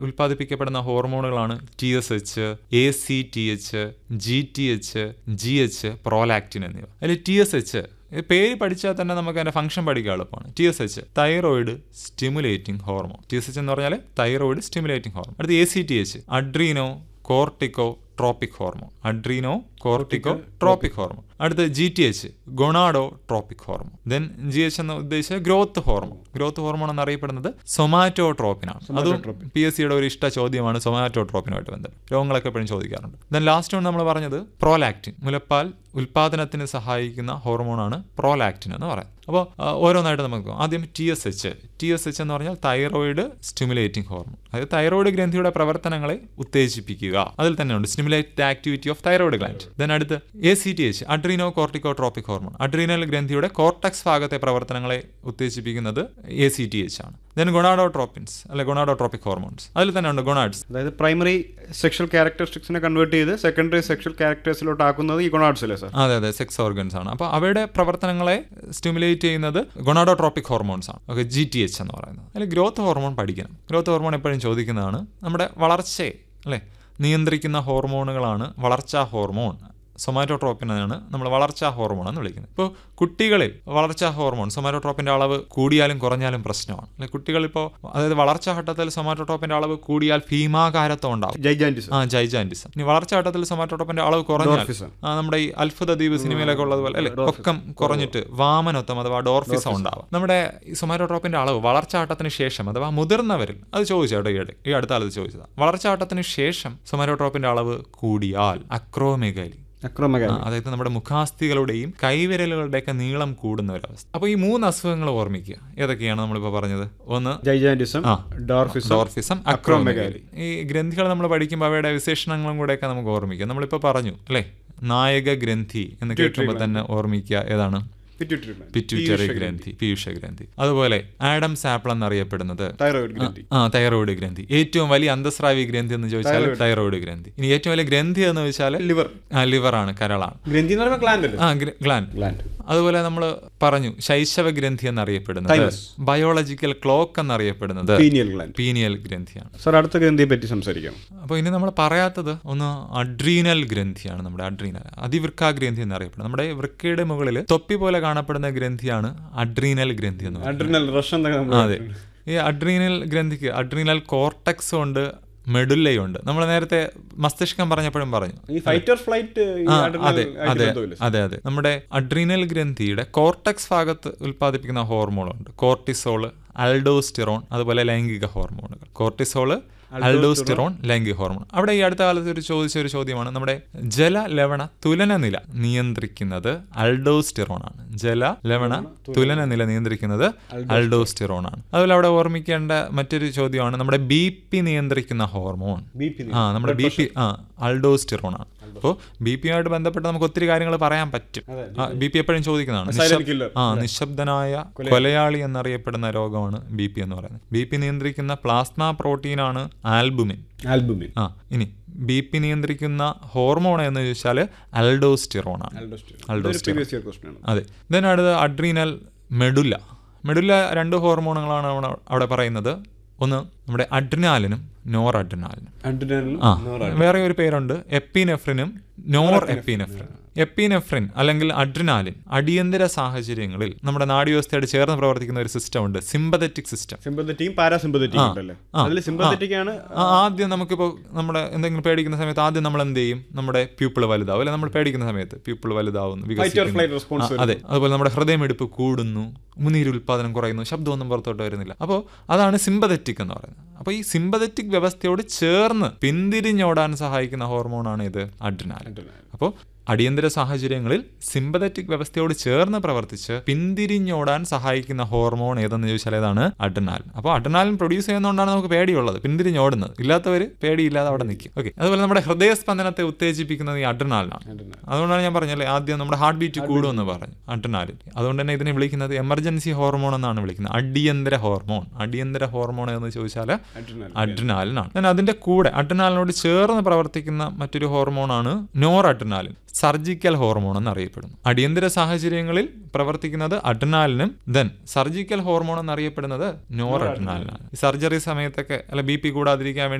ഉൽപ്പാദിപ്പിക്കപ്പെടുന്ന ഹോർമോണുകളാണ് T S H A C T H G T H G H prolactin എന്നിവ അതിൽ T S H പേര് പഠിച്ചാൽ തന്നെ നമുക്ക് അതിന്റെ ഫംഗ്ഷൻ പഠിക്കാൻ എളുപ്പമാണ് T S H thyroid stimulating hormone T S H എന്ന് പറഞ്ഞാൽ തൈറോയിഡ് സ്റ്റിമുലേറ്റിംഗ് ഹോർമോൺ അടുത്ത് A C T H adrenocorticotropic hormone adrenocorticotropic hormone അടുത്ത് G T H gonadotropic hormone then G H എന്ന് ഉദ്ദേശിച്ച growth hormone growth hormone എന്നറിയപ്പെടുന്നത് സൊമാറ്റോട്രോപ്പിനാണ് അതും P S സിയുടെ ഒരു ഇഷ്ട ചോദ്യമാണ് സൊമാറ്റോട്രോപ്പിനുമായിട്ട് ബന്ധം രോഗങ്ങളൊക്കെ എപ്പോഴും ചോദിക്കാറുണ്ട് ദെൻ ലാസ്റ്റ് വൺ നമ്മൾ പറഞ്ഞത് പ്രോലാക്റ്റിൻ മുലപ്പാൽ ഉൽപാദനത്തിന് സഹായിക്കുന്ന ഹോർമോണാണ് പ്രോലാക്റ്റിൻ എന്ന് പറയുന്നത് അപ്പോൾ ഓരോന്നായിട്ട് നമുക്ക് നോക്കാം. ആദ്യം T S H T S H എന്ന് പറഞ്ഞാൽ തൈറോയിഡ് സ്റ്റിമുലേറ്റിംഗ് ഹോർമോൺ അതായത് തൈറോയിഡ് ഗ്രന്ഥിയുടെ പ്രവർത്തനങ്ങളെ ഉത്തേജിപ്പിക്കുക അതിൽ തന്നെയുണ്ട് stimulate activity of thyroid gland then അടുത്ത് A C T H adrenocorticotropic hormone adrenal ഗ്രന്ഥിയുടെ കോർട്ടക്സ് ഭാഗത്തെ പ്രവർത്തനങ്ങളെ ഉത്തേജിപ്പിക്കുന്നത് എ സി ടി എച്ച് ആണ് ദെൻ ഗൊണാഡോട്രോപ്പിൻസ് അല്ലെ ഗൊണാഡോട്രോപ്പിക് ഹോർമോൺസ് അതിൽ തന്നെ ഉണ്ട് ഗൊണാഡ്സ് അതായത് പ്രൈമറി സെക്ഷൽ ക്യാരക്ടറിസ്റ്റിക്സിനെ കൺവേർട്ട് ചെയ്ത് സെക്കൻഡറി സെക്ഷൽ ക്യാരക്ടേഴ്സിലോട്ട് ആക്കുന്നത് ഈ ഗുണാഡ്സ് അല്ലേ സാർ അതെ അതെ സെക്സ് ഓർഗൻസ് ആണ് അപ്പോൾ അവയുടെ പ്രവർത്തനങ്ങളെ സ്റ്റിമുലേറ്റ് ചെയ്യുന്നത് ഗൊണാഡോട്രോപ്പിക് ഹോർമോൺസ് ആണ് ഓക്കെ ജി ടി എച്ച് എന്ന് പറയുന്നത് അതിൽ ഗ്രോത്ത് ഹോർമോൺ പഠിക്കണം ഗ്രോത്ത് ഹോർമോൺ എപ്പോഴും ചോദിക്കുന്നതാണ് നമ്മുടെ വളർച്ചയെ അല്ലേ നിയന്ത്രിക്കുന്ന ഹോർമോണുകളാണ് വളർച്ചാ ഹോർമോൺ സൊമാറ്റോട്രോപ്പിനാണ് നമ്മൾ വളർച്ചാ ഹോർമോൺ എന്ന് വിളിക്കുന്നത് ഇപ്പോൾ കുട്ടികളിൽ വളർച്ചാ ഹോർമോൺ സൊമാറ്റോട്രോപ്പിന്റെ അളവ് കൂടിയാലും കുറഞ്ഞാലും പ്രശ്നമാണ് അല്ലെ കുട്ടികളിപ്പോൾ അതായത് വളർച്ചാ ഘട്ടത്തിൽ സൊമാറ്റോട്രോപ്പിന്റെ അളവ് കൂടിയാൽ ഭീമാകാരത്വം ഉണ്ടാവും ജൈജാൻറ്റിസം ആ ജൈജാൻറ്റിസം ഇനി വളർച്ചാ ഘട്ടത്തിൽ സൊമാറ്റോട്രോപ്പിന്റെ അളവ് കുറഞ്ഞാൽ Dwarfism. ആ, നമ്മുടെ ഈ അത്ഭുത ദ്വീപ് സിനിമയിലൊക്കെ ഉള്ളതുപോലെ അല്ലെ പൊക്കം കുറഞ്ഞിട്ട് വാമനത്വം അഥവാ ഡോർഫിസം ഉണ്ടാവും നമ്മുടെ ഈ സൊമാറ്റോട്രോപ്പിന്റെ അളവ് വളർച്ചാട്ടത്തിന് ശേഷം അഥവാ മുതിർന്നവരിൽ അത് ചോദിച്ചു കേട്ടോ ഈയിടെ ഈ അടുത്ത കാലത്ത് ചോദിച്ചത് വളർച്ചാട്ടത്തിന് ശേഷം സൊമാറ്റോട്രോപ്പിന്റെ അളവ് കൂടിയാൽ അക്രോമെഗലി അക്രമക ആ, അതായത് നമ്മുടെ മുഖാസ്ഥികളുടെയും കൈവിരലുകളുടെയൊക്കെ നീളം കൂടുന്ന ഒരവസ്ഥ അപ്പോൾ ഈ മൂന്ന് അസുഖങ്ങൾ ഓർമ്മിക്കുക ഏതൊക്കെയാണ് നമ്മളിപ്പോൾ പറഞ്ഞത് ഒന്ന് ജൈജാൻറ്റിസം ആ. ഡോർഫിസം ഡോർഫിസം അക്രോമെഗാലി ഈ ഗ്രന്ഥികൾ നമ്മൾ പഠിക്കുമ്പോൾ അവയുടെ വിശേഷണങ്ങളും കൂടെയൊക്കെ നമുക്ക് ഓർമ്മിക്കാം നമ്മളിപ്പോൾ പറഞ്ഞു അല്ലേ നായക ഗ്രന്ഥി എന്ന് കേൾക്കുമ്പോൾ തന്നെ ഓർമ്മിക്കുക ഏതാണ് പിറ്റ്യൂട്ടറി gland. പിറ്റ്യൂട്ടറി ഗ്രന്ഥി പീയൂഷ ഗ്രന്ഥി അതുപോലെ ആഡം സാപ്പിൾ എന്നറിയപ്പെടുന്നത് തൈറോയിഡ് ഗ്രന്ഥി ആ തൈറോയിഡ് ഗ്രന്ഥി ഏറ്റവും വലിയ അന്തസ്രാവി ഗ്രന്ഥി എന്ന് ചോദിച്ചാൽ തൈറോയിഡ് ഗ്രന്ഥി ഇനി ഏറ്റവും വലിയ ഗ്രന്ഥി എന്ന് ചോദിച്ചാൽ ലിവർ ലിവറാണ് കരളാണ് ഗ്രന്ഥി എന്ന് പറയുമ്പോൾ ഗ്ലാൻഡ് അല്ലേ ആ ഗ്ലാൻഡ് ഗ്ലാൻഡ് അതുപോലെ നമ്മൾ പറഞ്ഞു ശൈശവ ഗ്രന്ഥി എന്നറിയപ്പെടുന്നത് Thymus. ബയോളജിക്കൽ ക്ലോക്ക് എന്നറിയപ്പെടുന്നത് പീനിയൽ ഗ്ലാൻഡ് പീനിയൽ ഗ്രന്ഥിയാണ് സാർ അടുത്ത ഗ്രന്ഥിയെ പറ്റി സംസാരിക്കാം അപ്പോൾ ഇനി നമ്മൾ പറയാത്തത് ഒന്ന് അഡ്രീനൽ ഗ്രന്ഥിയാണ് നമ്മുടെ അഡ്രീനൽ അതിവൃക്ക ഗ്രന്ഥി എന്നറിയപ്പെടുന്നത് നമ്മുടെ വൃക്കയുടെ മുകളിൽ തൊപ്പി പോലെ കാണപ്പെടുന്ന ഗ്രന്ഥിയാണ് അഡ്രീനൽ ഗ്രന്ഥി എന്ന് പറയുന്നത് അഡ്രിനൽ റഷ് എന്തൊക്കെ നമ്മൾ അതെ ഈ അഡ്രീനൽ ഗ്രന്ഥിക്ക് അഡ്രീനൽ കോർട്ടക്സ് ഉണ്ട് മെഡുല്ലയുണ്ട് നമ്മൾ നേരത്തെ മസ്തിഷ്കം പറഞ്ഞപ്പോഴും പറഞ്ഞു ഈ ഫൈറ്റർ ഫ്ലൈറ്റ് ആ, അതെ അതെ അതെ അതെ നമ്മുടെ അഡ്രീനൽ ഗ്രന്ഥിയുടെ കോർട്ടക്സ് ഭാഗത്ത് ഉൽപ്പാദിപ്പിക്കുന്ന ഹോർമോണുണ്ട് കോർട്ടിസോള് അൽഡോസ്റ്റിറോൺ അതുപോലെ ലൈംഗിക ഹോർമോണുകൾ കോർട്ടിസോള് അൽഡോസ്റ്റിറോൺ ലൈംഗിക ഹോർമോൺ അവിടെ ഈ അടുത്ത കാലത്ത് ഒരു ചോദിച്ച ഒരു ചോദ്യമാണ് നമ്മുടെ ജല ലവണ തുലന നില നിയന്ത്രിക്കുന്നത് അൽഡോസ്റ്റിറോൺ ആണ് ജല ലവണ തുലന നില നിയന്ത്രിക്കുന്നത് അൽഡോസ്റ്റിറോൺ ആണ് അതുപോലെ അവിടെ ഓർമ്മിക്കേണ്ട മറ്റൊരു ചോദ്യമാണ് നമ്മുടെ ബി പി നിയന്ത്രിക്കുന്ന ഹോർമോൺ ബി പി ആ നമ്മുടെ ബി പി ആ അൾഡോസ്റ്റിറോൺ ആണ് അപ്പോൾ ബി പിയുമായിട്ട് ബന്ധപ്പെട്ട് നമുക്ക് ഒത്തിരി കാര്യങ്ങൾ പറയാൻ പറ്റും ബി പി എപ്പോഴും ചോദിക്കുന്നതാണ് Silent നിശബ്- killer. ആ നിശബ്ദനായ കൊലയാളി എന്നറിയപ്പെടുന്ന രോഗമാണ് ബി പി എന്ന് പറയുന്നത് ബി പി നിയന്ത്രിക്കുന്ന പ്ലാസ്മ പ്രോട്ടീനാണ് ആൽബുമിൻ ആൽബുമിൻ ആ ഇനി ബി പി നിയന്ത്രിക്കുന്ന ഹോർമോൺ എന്ന് ചോദിച്ചാൽ അൽഡോസ്റ്റിറോൺ ആണ് അതൊരു പ്രീവിയസ് ഇയർ ക്വസ്റ്റൻ ആണ് അതെ ദെൻ അടുത്ത അഡ്രീനൽ മെഡുല്ല മെഡുല്ല രണ്ട് ഹോർമോണുകളാണ് അവിടെ- അവിടെ പറയുന്നത് ഒന്ന് നമ്മുടെ അഡ്രിനാലിനും നോർ അഡ്രിനാലിനും അഡ്രിനലും ആ വേറെ ഒരു പേരുണ്ട് എപ്പിനെഫ്രിനും നോർ എപ്പിനെഫ്രിൻ എപ്പിനെഫ്രിൻ അല്ലെങ്കിൽ അഡ്രിനാലിൻ അടിയന്തര സാഹചര്യങ്ങളിൽ നമ്മുടെ നാഡീവ്യവസ്ഥയോട് ചേർന്ന് പ്രവർത്തിക്കുന്ന ഒരു സിസ്റ്റം ഉണ്ട് സിമ്പതറ്റിക് സിസ്റ്റം സിമ്പത്തറ്റിക്കും പാരാസിമ്പത്തറ്റിക്കും ഉണ്ടല്ലേ അതിൽ സിമ്പത്തറ്റിക് ആണ് ആദ്യം നമുക്കിപ്പോൾ നമ്മുടെ എന്തെങ്കിലും പേടിക്കുന്ന സമയത്ത് ആദ്യം നമ്മൾ എന്ത് ചെയ്യും നമ്മുടെ പ്യൂപ്പിൾ വലുതാവും അല്ലെ നമ്മൾ പേടിക്കുന്ന സമയത്ത് പ്യൂപ്പിൾ വലുതാവുന്നു വികസിക്കുന്നു. flight response ആ, അതെ അതുപോലെ നമ്മുടെ ഹൃദയമെടുപ്പ് കൂടുന്നു ഉമിനീര് ഉൽപ്പാദനം കുറയുന്നു ശബ്ദമൊന്നും പുറത്തോട്ട് വരുന്നില്ല അപ്പോൾ അതാണ് സിമ്പതറ്റിക് എന്ന് പറയുന്നത് അപ്പോൾ ഈ സിമ്പതറ്റിക് വ്യവസ്ഥയോട് ചേർന്ന് പിന്തിരിഞ്ഞോടാൻ സഹായിക്കുന്ന ഹോർമോണാണ് ഇത് അഡ്രിനാൽ അപ്പോൾ അടിയന്തര സാഹചര്യങ്ങളിൽ സിമ്പതറ്റിക് വ്യവസ്ഥയോട് ചേർന്ന് പ്രവർത്തിച്ച് പിന്തിരിഞ്ഞോടാൻ സഹായിക്കുന്ന ഹോർമോൺ ഏതെന്ന് ചോദിച്ചാൽ ഏതാണ് അഡ്രിനാൽ അപ്പോൾ അഡ്രിനാലിൻ പ്രൊഡ്യൂസ് ചെയ്യുന്നതുകൊണ്ടാണ് നമുക്ക് പേടിയുള്ളത് പിന്തിരിഞ്ഞോടുന്നത് ഇല്ലാത്തവർ പേടിയില്ലാതെ അവിടെ നിൽക്കും ഓക്കെ അതുപോലെ നമ്മുടെ ഹൃദയസ്പന്ദനത്തെ ഉത്തേജിപ്പിക്കുന്നത് ഈ അഡ്രിനാലിനാണ് അതുകൊണ്ടാണ് ഞാൻ പറഞ്ഞല്ലേ ആദ്യം നമ്മുടെ ഹാർട്ട് ബീറ്റ് കൂടുമെന്ന് പറഞ്ഞു അഡ്രിനാലിൻ അതുകൊണ്ട് തന്നെ ഇതിനെ വിളിക്കുന്നത് എമർജൻസി ഹോർമോൺ എന്നാണ് വിളിക്കുന്നത് അടിയന്തര ഹോർമോൺ അടിയന്തര ഹോർമോൺ എന്ന് ചോദിച്ചാൽ അഡ്രിനൽ അഡ്രിനാലിനാണ് ഞാൻ അതിന്റെ കൂടെ അഡ്രിനാലിനോട് ചേർന്ന് പ്രവർത്തിക്കുന്ന മറ്റൊരു ഹോർമോണാണ് നോർ അഡ്രിനാലിൻ സർജിക്കൽ ഹോർമോൺ എന്നറിയപ്പെടുന്നു അടിയന്തര സാഹചര്യങ്ങളിൽ പ്രവർത്തിക്കുന്നത് അഡ്രിനാലിനും ദെൻ സർജിക്കൽ ഹോർമോൺ എന്നറിയപ്പെടുന്നത് നോർ അഡ്രിനാലിനാണ് സർജറി സമയത്തൊക്കെ അല്ല ബി പി കൂടാതിരിക്കാൻ വേണ്ടി